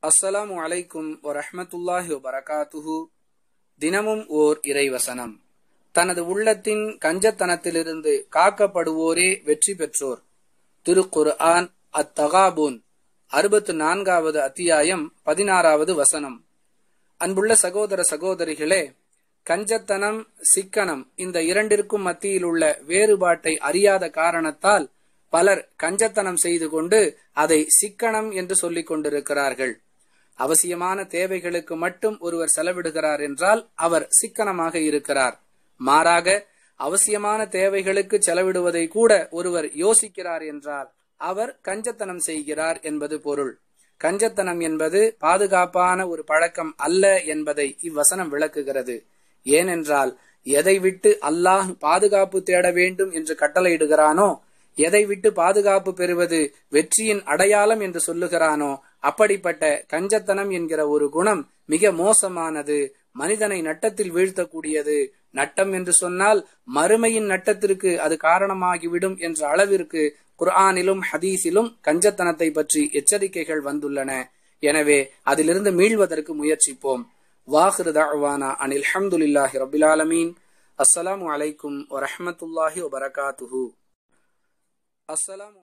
அஸ்ஸலாமு அலைக்கும் வரஹ்மத்துல்லாஹி வபரகாத்துஹு தினமும் ஓர் இறைவசனம் தனது உள்ளத்தின் கஞ்சத்தனத்திலிருந்து காக்கப்படுவோரே வெற்றி பெற்றோர் திருக்குர் ஆன் அத்தகாபூன் அறுபத்து நான்காவது அத்தியாயம் பதினாறாவது வசனம் அன்புள்ள சகோதர சகோதரிகளே கஞ்சத்தனம் சிக்கனம் இந்த இரண்டிற்கும் மத்தியில் உள்ள வேறுபாட்டை அறியாத காரணத்தால் பலர் கஞ்சத்தனம் செய்து கொண்டு அதை சிக்கனம் என்று சொல்லிக் கொண்டிருக்கிறார்கள் அவசியமான தேவைகளுக்கு மட்டும் ஒருவர் செலவிடுகிறார் என்றால் அவர் சிக்கனமாக இருக்கிறார் மாறாக அவசியமான தேவைகளுக்கு செலவிடுவதை கூட ஒருவர் யோசிக்கிறார் என்றால் அவர் கஞ்சத்தனம் செய்கிறார் என்பது பொருள் கஞ்சத்தனம் என்பது பாதுகாப்பான ஒரு பழக்கம் அல்ல என்பதை இவ்வசனம் விளக்குகிறது ஏனென்றால் எதை விட்டு அல்லாஹ் பாதுகாப்பு தேட வேண்டும் என்று கட்டளையிடுகிறானோ எதை விட்டு பாதுகாப்பு பெறுவது வெற்றியின் அடையாளம் என்று சொல்லுகிறானோ அப்படிப்பட்ட கஞ்சத்தனம் என்கிற ஒரு குணம் மிக மோசமானது மனிதனை நட்டத்தில் வீழ்த்தக்கூடியது நட்டம் என்று சொன்னால் மறுமையின் நட்டத்திற்கு அது காரணமாகிவிடும் என்ற அளவிற்கு குர்ஆனிலும் ஹதீஸிலும் கஞ்சத்தனத்தை பற்றி எச்சரிக்கைகள் வந்துள்ளன எனவே அதிலிருந்து மீள்வதற்கு முயற்சிப்போம் வாஹிரு தஅவானா அனில் ஹம்துலில்லாஹி ரபில் ஆலமீன் அஸ்ஸலாமு அலைக்கும் வரஹ்மத்துல்லாஹி வபரகாத்துஹு அஸ்ஸலாமு